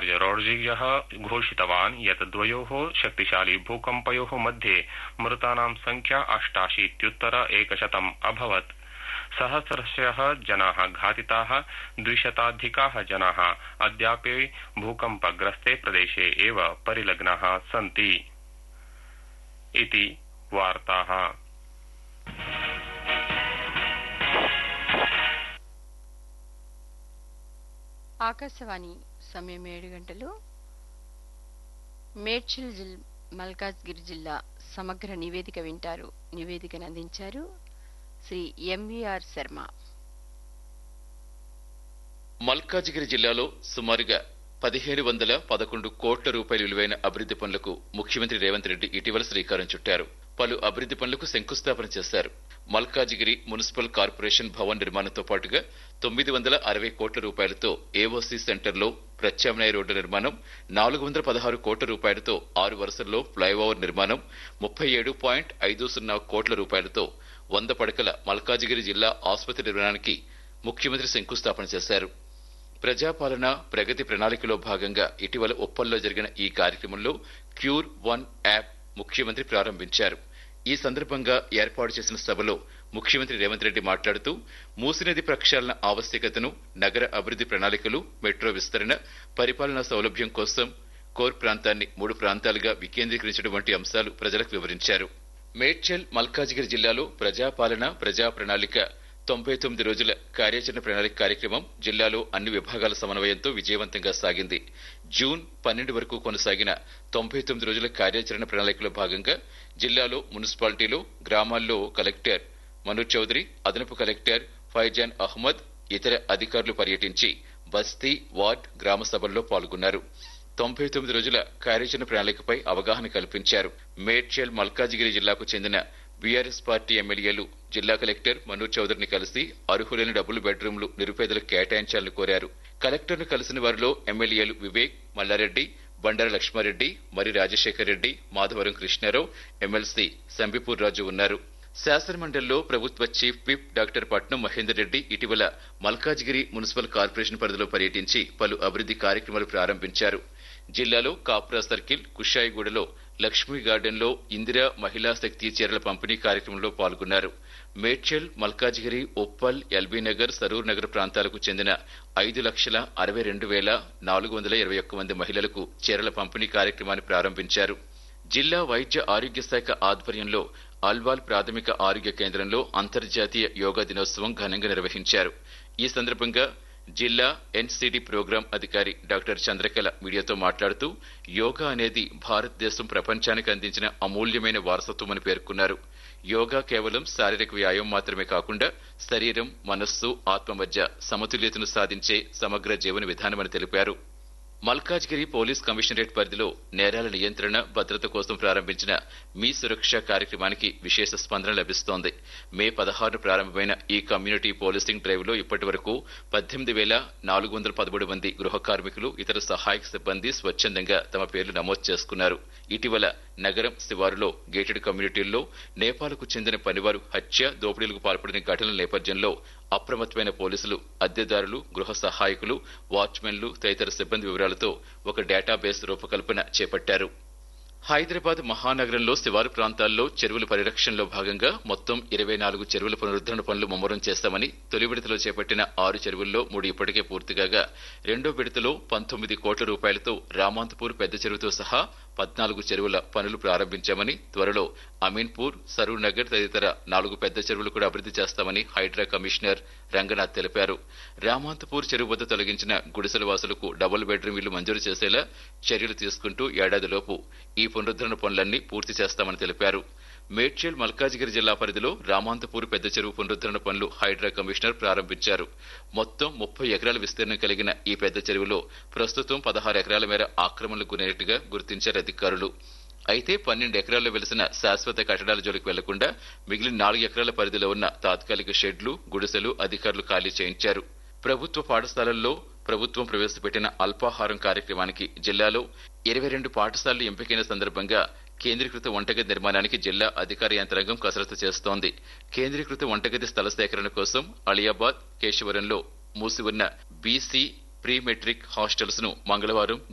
जॉर्जियः घोषितवान् यत् द्वयोः शक्तिशाली भूकम्पयोः मध्ये मृतानां संख्या अष्टाशीत्युत्तर एकशतम् अभवत् सहस्रशः जनाः घातिताः द्विशताधिकाः जनाः अद्यापि भूकम्पग्रस्ते प्रदेशे एव परिलग्नाः सन्ति इति वार्ताः ఆకాశవాణి సమయం ఏడు గంటలు మేడ్చల్ జిల్ మల్కాజ్గిరి జిల్లా సమగ్ర నివేదిక వింటారు నివేదికను అందించారు శ్రీ ఎంవీఆర్ శర్మ మల్కాజిగిరి జిల్లాలో సుమారుగా పదిహేను వందల పదకొండు కోట్ల రూపాయల విలువైన అభివృద్ది పనులకు ముఖ్యమంత్రి రేవంత్ రెడ్డి ఇటీవల శ్రీకారం చుట్టారు పలు అభివృద్ది పనులకు శంకుస్థాపన చేశారు మల్కాజిగిరి మున్సిపల్ కార్పొరేషన్ భవన్ నిర్మాణంతో పాటుగా తొమ్మిది వందల అరవై కోట్ల రూపాయలతో ఏఓసీ సెంటర్లో ప్రత్యామ్నాయ రోడ్డు నిర్మాణం నాలుగు వందల పదహారు కోట్ల రూపాయలతో ఆరు వరుసల్లో ఫ్లైఓవర్ నిర్మాణం ముప్పై ఏడు పాయింట్ ఐదు సున్నా కోట్ల రూపాయలతో వంద పడకల మల్కాజిగిరి జిల్లా ఆసుపత్రి నిర్మాణానికి ముఖ్యమంత్రి శంకుస్థాపన చేశారు ప్రజాపాలన ప్రగతి ప్రణాళికలో భాగంగా ఇటీవల ఉప్పల్లో జరిగిన ఈ కార్యక్రమంలో క్యూర్ వన్ యాప్ ముఖ్యమంత్రి ప్రారంభించారు ఈ సందర్భంగా ఏర్పాటు చేసిన సభలో ముఖ్యమంత్రి రేవంత్ రెడ్డి మాట్లాడుతూ మూసినది ప్రక్షాళన ఆవశ్యకతను నగర అభివృద్ది ప్రణాళికలు మెట్రో విస్తరణ పరిపాలనా సౌలభ్యం కోసం కోర్ ప్రాంతాన్ని మూడు ప్రాంతాలుగా వికేంద్రీకరించడం వంటి అంశాలు ప్రజలకు వివరించారు మేడ్చల్ మల్కాజిగిరి జిల్లాలో ప్రజాపాలన ప్రజా ప్రణాళిక తొంభై తొమ్మిది రోజుల కార్యాచరణ ప్రణాళిక కార్యక్రమం జిల్లాలో అన్ని విభాగాల సమన్వయంతో విజయవంతంగా సాగింది జూన్ పన్నెండు వరకు కొనసాగిన తొంభై తొమ్మిది రోజుల కార్యాచరణ ప్రణాళికలో భాగంగా జిల్లాలో మున్సిపాలిటీలో గ్రామాల్లో కలెక్టర్ మనోజ్ చౌదరి అదనపు కలెక్టర్ ఫైజాన్ అహ్మద్ ఇతర అధికారులు పర్యటించి బస్తీ వార్డ్ గ్రామ సభల్లో పాల్గొన్నారు తొంభై తొమ్మిది రోజుల కార్యాచరణ ప్రణాళికపై అవగాహన కల్పించారు మేడ్చల్ మల్కాజిగిరి జిల్లాకు చెందిన బీఆర్ఎస్ పార్టీ ఎమ్మెల్యేలు జిల్లా కలెక్టర్ మనోజ్ చౌదరిని కలిసి అర్హులైన డబుల్ బెడ్రూమ్లు నిరుపేదలకు కేటాయించాలని కోరారు కలెక్టర్ను కలిసిన వారిలో ఎమ్మెల్యేలు వివేక్ మల్లారెడ్డి బండార లక్ష్మారెడ్డి మరి రాజశేఖర్ రెడ్డి మాధవరం కృష్ణారావు ఎమ్మెల్సీ సంబిపూర్ రాజు ఉన్నారు శాసనమండలిలో ప్రభుత్వ చీఫ్ విప్ డాక్టర్ పట్నం మహేందర్ రెడ్డి ఇటీవల మల్కాజ్గిరి మున్సిపల్ కార్పొరేషన్ పరిధిలో పర్యటించి పలు అభివృద్ది కార్యక్రమాలు ప్రారంభించారు జిల్లాలో కాప్రా సర్కిల్ కుషాయిగూడలో లక్ష్మీ గార్డెన్ లో ఇందిరా మహిళా శక్తి చీరల పంపిణీ కార్యక్రమంలో పాల్గొన్నారు మేడ్చల్ మల్కాజ్గిరి ఉప్పల్ ఎల్బీనగర్ సరూర్ నగర్ ప్రాంతాలకు చెందిన ఐదు లక్షల అరవై రెండు వేల నాలుగు వందల ఇరవై ఒక్క మంది మహిళలకు చీరల పంపిణీ కార్యక్రమాన్ని ప్రారంభించారు జిల్లా వైద్య ఆరోగ్య శాఖ ఆధ్వర్యంలో అల్వాల్ ప్రాథమిక ఆరోగ్య కేంద్రంలో అంతర్జాతీయ యోగా దినోత్సవం ఘనంగా నిర్వహించారు ఈ సందర్భంగా జిల్లా ఎన్సీడీ ప్రోగ్రాం అధికారి డాక్టర్ చంద్రకళ మీడియాతో మాట్లాడుతూ యోగా అనేది భారతదేశం ప్రపంచానికి అందించిన అమూల్యమైన వారసత్వమని పేర్కొన్నారు యోగా కేవలం శారీరక వ్యాయామం మాత్రమే కాకుండా శరీరం మనస్సు ఆత్మ మధ్య సమతుల్యతను సాధించే సమగ్ర జీవన విధానమని తెలిపారు మల్కాజ్గిరి పోలీస్ కమిషనరేట్ పరిధిలో నేరాల నియంత్రణ భద్రత కోసం ప్రారంభించిన మీ సురక్ష కార్యక్రమానికి విశేష స్పందన లభిస్తోంది మే పదహారు ప్రారంభమైన ఈ కమ్యూనిటీ పోలీసింగ్ డ్రైవ్ లో ఇప్పటి వరకు పద్దెనిమిది వేల నాలుగు వందల పదమూడు మంది గృహ కార్మికులు ఇతర సహాయక సిబ్బంది స్వచ్ఛందంగా తమ పేర్లు నమోదు చేసుకున్నారు ఇటీవల నగరం శివారులో గేటెడ్ కమ్యూనిటీల్లో నేపాల్కు చెందిన పనివారు హత్య దోపిడీలకు పాల్పడిన ఘటనల నేపథ్యంలో అప్రమత్తమైన పోలీసులు అద్దెదారులు గృహ సహాయకులు వాచ్మెన్లు తదితర సిబ్బంది వివరాలతో ఒక డేటాబేస్ రూపకల్పన చేపట్టారు హైదరాబాద్ మహానగరంలో శివారు ప్రాంతాల్లో చెరువుల పరిరక్షణలో భాగంగా మొత్తం ఇరవై నాలుగు చెరువుల పునరుద్ధరణ పనులు ముమ్మరం చేస్తామని తొలి విడతలో చేపట్టిన ఆరు చెరువుల్లో మూడు ఇప్పటికే పూర్తిగాగా రెండో విడతలో పంతొమ్మిది కోట్ల రూపాయలతో రామాంతపూర్ పెద్ద చెరువుతో సహా పద్నాలుగు చెరువుల పనులు ప్రారంభించామని త్వరలో అమీన్పూర్ సరూర్ నగర్ తదితర నాలుగు పెద్ద చెరువులు కూడా అభివృద్ధి చేస్తామని హైడ్రా కమిషనర్ రంగనాథ్ తెలిపారు రామాంతపూర్ చెరువు వద్ద తొలగించిన గుడిసెల వాసులకు డబుల్ బెడ్రూమ్ ఇల్లు మంజూరు చేసేలా చర్యలు తీసుకుంటూ ఏడాదిలోపు ఈ పునరుద్ధరణ పనులన్నీ పూర్తి చేస్తామని తెలిపారు మేడ్చల్ మల్కాజిగిరి జిల్లా పరిధిలో రామాంతపూర్ పెద్ద చెరువు పునరుద్ధరణ పనులు హైడ్రా కమిషనర్ ప్రారంభించారు మొత్తం ముప్పై ఎకరాల విస్తీర్ణం కలిగిన ఈ పెద్ద చెరువులో ప్రస్తుతం పదహారు ఎకరాల మేర ఆక్రమణలు గురైనట్టుగా గుర్తించారు అధికారులు అయితే పన్నెండు ఎకరాల్లో వెలిసిన శాశ్వత కట్టడాల జోలికి వెళ్లకుండా మిగిలిన నాలుగు ఎకరాల పరిధిలో ఉన్న తాత్కాలిక షెడ్లు గుడిసెలు అధికారులు ఖాళీ చేయించారు ప్రభుత్వ పాఠశాలల్లో ప్రభుత్వం ప్రవేశపెట్టిన అల్పాహారం కార్యక్రమానికి జిల్లాలో ఇరవై రెండు పాఠశాలలు ఎంపికైన సందర్భంగా కేంద్రీకృత వంటగది నిర్మాణానికి జిల్లా అధికార యంత్రాంగం కసరత్తు చేస్తోంది కేంద్రీకృత వంటగది స్థల సేకరణ కోసం అలియాబాద్ కేశవరంలో మూసి ఉన్న బీసీ ప్రీ మెట్రిక్ హాస్టల్స్ ను మంగళవారం